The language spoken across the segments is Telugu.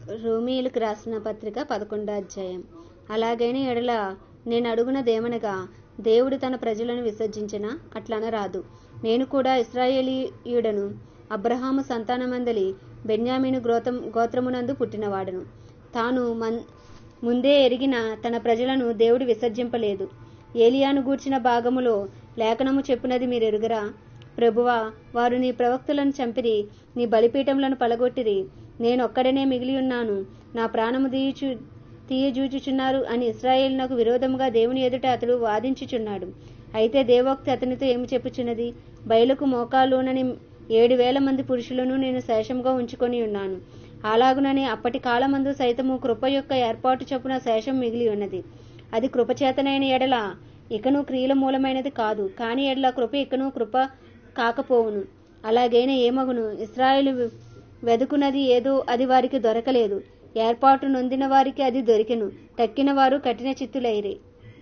రోమీయులకు రాసిన పత్రిక పదకొండో అధ్యాయం అలాగైన ఎడల నేను అడుగునదేమనగా దేవుడు తన ప్రజలను విసర్జించిన అట్లనరాదు నేను కూడా ఇస్రాయేలీయుడను అబ్రహాము సంతానమందలి బెన్యామీను గ్రోతం గోత్రమునందు పుట్టినవాడను తాను మన్ ముందే ఎరిగిన తన ప్రజలను దేవుడు విసర్జింపలేదు ఏలియాను గూర్చిన భాగములో లేఖనము చెప్పినది మీరు ఎరుగరా ప్రభువా వారు నీ ప్రవక్తలను చంపిరి నీ బలిపీఠములను పలగొట్టిరి నేనొక్కడనే మిగిలి ఉన్నాను నా ప్రాణము తీయుచు తీయజూచుచున్నారు అని ఇస్రాయేలునకు విరోధముగా దేవుని ఎదుట అతడు వాదించుచున్నాడు అయితే దేవోక్తి అతనితో ఏమి చెప్పుచున్నది బయలుకు మోకాలునని ఏడు వేల మంది పురుషులను నేను శేషంగా ఉంచుకొని ఉన్నాను అలాగునని అప్పటి కాలమందు సైతము కృప యొక్క ఏర్పాటు చొప్పున శేషం మిగిలి ఉన్నది అది కృపచేతనైన ఎడల ఇకను క్రియల మూలమైనది కాదు కాని ఎడల కృప ఇకను కృప కాకపోవును అలాగైనా ఏమగును ఇస్రాయేలు వెదుకున్నది ఏదో అది వారికి దొరకలేదు ఏర్పాటు నొందిన వారికి అది దొరికెను తక్కిన వారు కఠిన చిత్తులైరి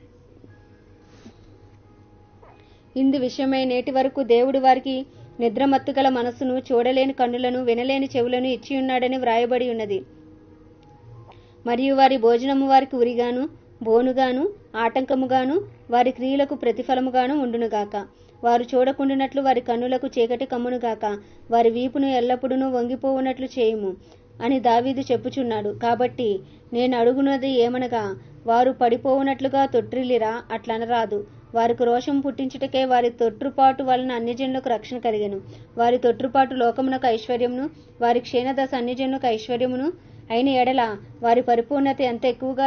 ఇందు విషయమై నేటి వరకు దేవుడు వారికి నిద్రమత్తు గల మనస్సును చూడలేని కన్నులను వినలేని చెవులను ఇచ్చి ఉన్నాడని వ్రాయబడి ఉన్నది మరియు వారి భోజనము వారికి ఉరిగాను బోనుగాను ఆటంకముగాను వారి క్రియలకు ప్రతిఫలముగాను ఉండునుగాక వారు చూడకుండునట్లు వారి కన్నులకు చీకటి కమ్మునుగాక వారి వీపును ఎల్లప్పుడూ వంగిపోవునట్లు చేయుము అని దావీదు చెప్పుచున్నాడు కాబట్టి నేను అడుగున్నది ఏమనగా వారు పడిపోవునట్లుగా తొట్టిల్లిరా అట్లనరాదు వారికి రోషం పుట్టించుటకే వారి తొట్టుపాటు వలన అన్యజనులకు రక్షణ కలిగెను వారి తొట్టుపాటు లోకమునకు ఐశ్వర్యమును వారి క్షీణదశ అన్యజనులకు ఐశ్వర్యమును అయిన ఎడల వారి పరిపూర్ణత ఎంత ఎక్కువగా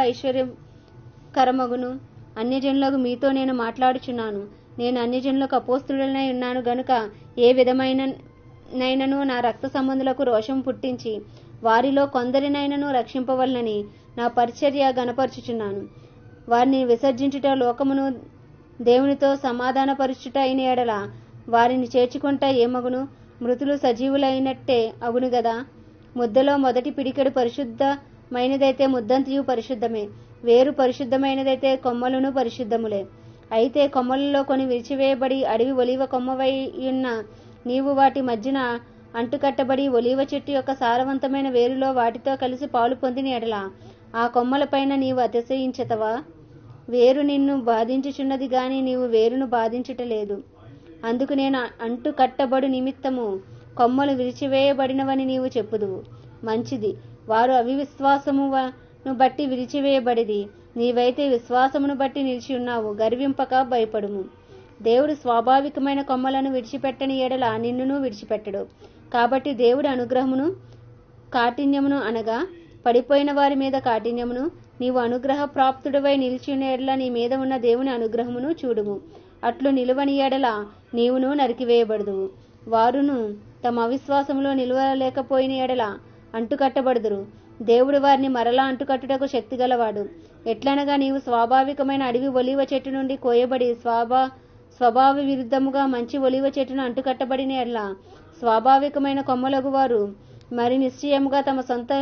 ఐశ్వర్యకరమగును అన్యజనులకు మీతో నేను మాట్లాడుచున్నాను నేను అన్యజనులకు అపోస్తుడనై ఉన్నాను గనుక ఏ విధమైన నైనను నా రక్త సంబంధులకు రోషం పుట్టించి వారిలో కొందరినైనను రక్షింపవలనని నా పరిచర్య గనపరుచుచున్నాను వారిని విసర్జించుట లోకమును దేవునితో సమాధానపరుచుట అయిన ఎడల వారిని చేర్చుకుంటా ఏమగును మృతులు సజీవులైనట్టే అగును గదా ముద్దలో మొదటి పిడికెడు పరిశుద్ధమైనదైతే ముద్దంతియు పరిశుద్ధమే వేరు పరిశుద్ధమైనదైతే కొమ్మలను పరిశుద్ధములే అయితే కొమ్మలలో కొన్ని విరిచివేయబడి అడవి ఒలివ కొమ్మవై ఉన్న నీవు వాటి మధ్యన అంటుకట్టబడి ఒలివ చెట్టు యొక్క సారవంతమైన వేరులో వాటితో కలిసి పాలు పొందిన ఎడల ఆ కొమ్మలపైన నీవు అతిశయించతవా వేరు నిన్ను బాధించుచున్నది గాని నీవు వేరును బాధించుటలేదు అందుకు నేను అంటు కట్టబడు నిమిత్తము కొమ్మలు విరిచివేయబడినవని నీవు చెప్పుదువు మంచిది వారు అవివిశ్వాసమును బట్టి విరిచివేయబడిది నీవైతే విశ్వాసమును బట్టి నిలిచి ఉన్నావు గర్వింపక భయపడుము దేవుడు స్వాభావికమైన కొమ్మలను విడిచిపెట్టని ఎడల నిన్నును విడిచిపెట్టడు కాబట్టి దేవుడి అనుగ్రహమును కాఠిన్యమును అనగా పడిపోయిన వారి మీద కాఠిన్యమును నీవు అనుగ్రహ ప్రాప్తుడివై నిలిచిన ఎడల నీ మీద ఉన్న దేవుని అనుగ్రహమును చూడుము అట్లు నిలువని ఎడల నీవును నరికివేయబడుదువు వారును తమ అవిశ్వాసములో నిలువలేకపోయిన ఎడల అంటుకట్టబడుదురు దేవుడు వారిని మరలా అంటుకట్టుటకు శక్తి గలవాడు ఎట్లనగా నీవు స్వాభావికమైన అడవి ఒలివ చెట్టు నుండి కోయబడి స్వాభా స్వభావ విరుద్ధముగా మంచి ఒలివ చెట్టును అంటుకట్టబడిన ఎడల స్వాభావికమైన కొమ్మలగు వారు మరి నిశ్చయముగా తమ సొంత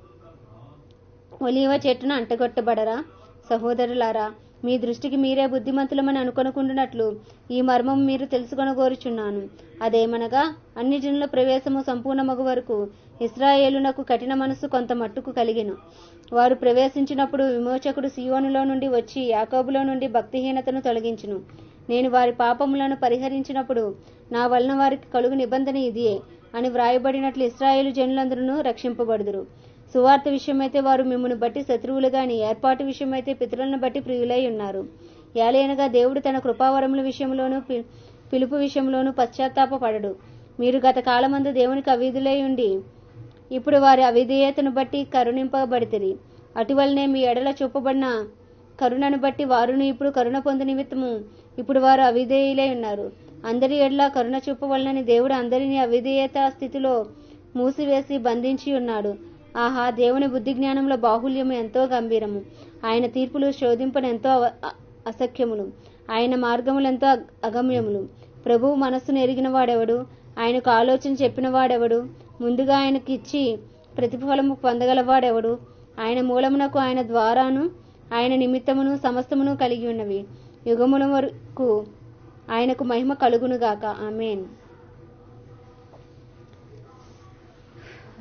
ఒలివ చెట్టును అంటగొట్టబడరా సహోదరులారా మీ దృష్టికి మీరే బుద్ధిమంతులమని అనుకొనుకుంటున్నట్లు ఈ మర్మం మీరు తెలుసుకొనగోరుచున్నాను అదేమనగా అన్ని జనుల ప్రవేశము సంపూర్ణమగు వరకు ఇస్రాయేలునకు కఠిన మనస్సు కొంత మట్టుకు కలిగెను వారు ప్రవేశించినప్పుడు విమోచకుడు సియోనులో నుండి వచ్చి యాకోబులో నుండి భక్తిహీనతను తొలగించును నేను వారి పాపములను పరిహరించినప్పుడు నా వలన వారికి కలుగు నిబంధన ఇదియే అని వ్రాయబడినట్లు ఇస్రాయేలు జనులందరూ రక్షింపబడుదురు సువార్త విషయమైతే వారు మిమ్మల్ని బట్టి శత్రువులు గాని ఏర్పాటు విషయమైతే పితరులను బట్టి ప్రియులై ఉన్నారు యాలేనగా దేవుడు తన కృపావరముల విషయంలోనూ పి- పిలుపు విషయంలోనూ పశ్చాత్తాపపడడు మీరు గత కాలమందు దేవునికి అవిధులై ఉండి ఇప్పుడు వారి అవిధేయతను బట్టి కరుణింపబడితిరి అటువలనే మీ ఎడల చూపబడిన కరుణను బట్టి వారును ఇప్పుడు కరుణ పొందు నిమిత్తము ఇప్పుడు వారు అవిధేయులై ఉన్నారు అందరి ఎడల కరుణ చూపవలనని దేవుడు అందరినీ అవిధేయత స్థితిలో మూసివేసి బంధించి ఉన్నాడు ఆహా దేవుని బుద్ధి జ్ఞానంలో బాహుల్యము ఎంతో గంభీరము ఆయన తీర్పులు శోధింపనెంతో అవ- అ- అసఖ్యములు ఆయన మార్గములెంతో అగ- అగమ్యములు ప్రభువు మనస్సును ఎరిగిన వాడెవడు ఆయనకు ఆలోచన చెప్పిన వాడెవడు ముందుగా ఆయనకి ఇచ్చి ప్రతిఫలము పొందగలవాడెవడు ఆయన మూలమునకు ఆయన ద్వారాను ఆయన నిమిత్తమును సమస్తమును కలిగి ఉన్నవి యుగముల వరకు ఆయనకు మహిమ కలుగునుగాక ఆమెన్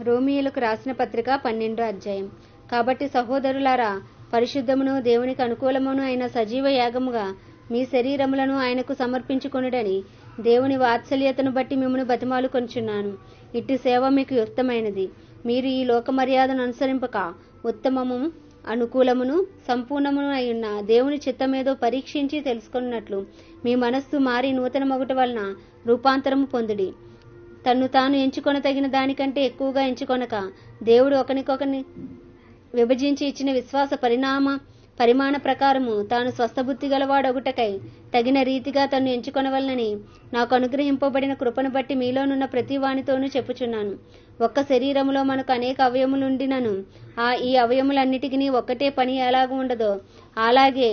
రోమియోలకు రాసిన పత్రిక పన్నెండో అధ్యాయం కాబట్టి సహోదరులారా పరిశుద్ధమును దేవునికి అనుకూలమును అయిన సజీవ యాగముగా మీ శరీరములను ఆయనకు సమర్పించుకొనుడని దేవుని వాత్సల్యతను బట్టి మిమ్మల్ని బతిమాలు కొంచున్నాను ఇట్టి సేవ మీకు యుక్తమైనది మీరు ఈ లోక మర్యాదను అనుసరింపక ఉత్తమము అనుకూలమును సంపూర్ణమును అయ్యున్న దేవుని చిత్తమేదో పరీక్షించి తెలుసుకున్నట్లు మీ మనస్సు మారి నూతన మొగట వలన రూపాంతరము పొందుడి తన్ను తాను ఎంచుకొన తగిన దానికంటే ఎక్కువగా ఎంచుకొనక దేవుడు ఒకనికొకని విభజించి ఇచ్చిన విశ్వాస పరిణామ పరిమాణ ప్రకారము తాను స్వస్థబుద్ధి గలవాడొగుటకై తగిన రీతిగా తన్ను ఎంచుకొనవలనని నాకు అనుగ్రహింపబడిన కృపను బట్టి మీలోనున్న ప్రతి వానితోనూ చెప్పుచున్నాను ఒక్క శరీరములో మనకు అనేక అవయములుండినను ఆ ఈ అవయములన్నిటికీ ఒక్కటే పని ఎలాగ ఉండదో అలాగే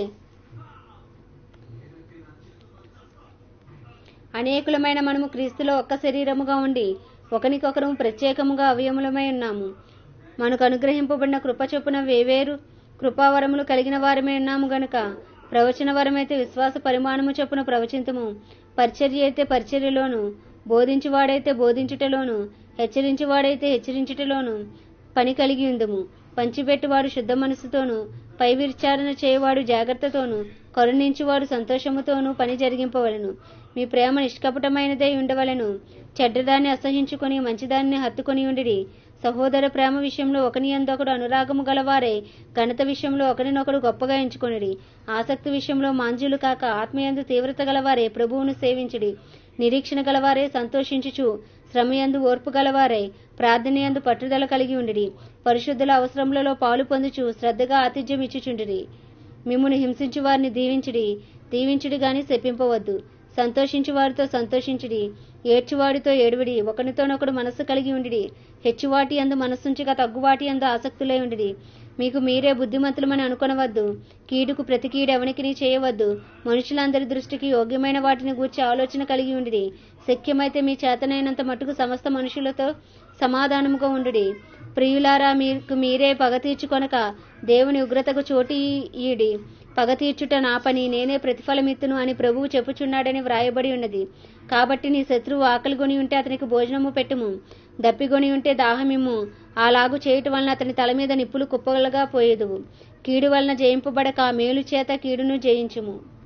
అనేకులమైన మనము క్రీస్తులో ఒక్క శరీరముగా ఉండి ఒకనికొకరు ప్రత్యేకముగా అవయములమై ఉన్నాము మనకు అనుగ్రహింపబడిన కృప చొప్పున వేవేరు కృపావరములు కలిగిన వారమే ఉన్నాము గనుక ప్రవచన వరమైతే విశ్వాస పరిమాణము చొప్పున ప్రవచింతము పరిచర్య అయితే పరిచర్యలోను బోధించువాడైతే బోధించుటలోను హెచ్చరించువాడైతే హెచ్చరించుటలోను పని కలిగి ఉందము పంచిపెట్టువాడు శుద్ధ మనసుతోను పై విచారణ చేయవాడు జాగ్రత్తతోను కరుణించువాడు సంతోషముతోనూ పని జరిగింపవలను మీ ప్రేమ నిష్కపటమైనదై ఉండవలను చెడ్డదాన్ని అసహించుకొని మంచిదాన్ని హత్తుకొని ఉండిడి సహోదర ప్రేమ విషయంలో ఒకని అందొకడు అనురాగము గలవారే ఘనత విషయంలో ఒకరినొకడు గొప్పగా ఎంచుకొనిడి ఆసక్తి విషయంలో మాంజులు కాక ఆత్మయందు తీవ్రత గలవారే ప్రభువును సేవించుడి నిరీక్షణ గలవారే సంతోషించుచు శ్రమయందు ఓర్పు గలవారై ప్రార్థనయందు పట్టుదల కలిగి ఉండిడి పరిశుద్ధుల అవసరములలో పాలు పొందుచు శ్రద్ధగా ఆతిథ్యం ఇచ్చుచుండిరి మిమ్మును హింసించు వారిని దీవించుడి దీవించుడి గాని శపింపవద్దు సంతోషించు వారితో సంతోషించుడి ఏడ్చువాడితో ఏడువిడి ఒకనితోనొకడు మనస్సు కలిగి ఉండిడి హెచ్చువాటి అందు మనస్సుంచగా తగ్గువాటి అందు ఆసక్తులై ఉండిడి మీకు మీరే బుద్ధిమంతులమని అనుకొనవద్దు కీడుకు ప్రతి కీడు ఎవనికిని చేయవద్దు మనుషులందరి దృష్టికి యోగ్యమైన వాటిని గూర్చి ఆలోచన కలిగి ఉండిడి శక్యమైతే మీ చేతనైనంత మట్టుకు సమస్త మనుషులతో సమాధానముగా ఉండుడి ప్రియులారా మీకు మీరే పగ తీర్చుకొనక దేవుని ఉగ్రతకు చోటు ఈడి పగ తీర్చుట నా పని నేనే ప్రతిఫలమిత్తును అని ప్రభువు చెప్పుచున్నాడని వ్రాయబడి ఉన్నది కాబట్టి నీ శత్రువు ఆకలిగొని ఉంటే అతనికి భోజనము పెట్టుము దప్పిగొని ఉంటే దాహమిమ్ము అలాగు చేయటం వలన అతని తల మీద నిప్పులు కుప్పలుగా పోయేదువు కీడు వలన జయింపబడక మేలు చేత కీడును జయించుము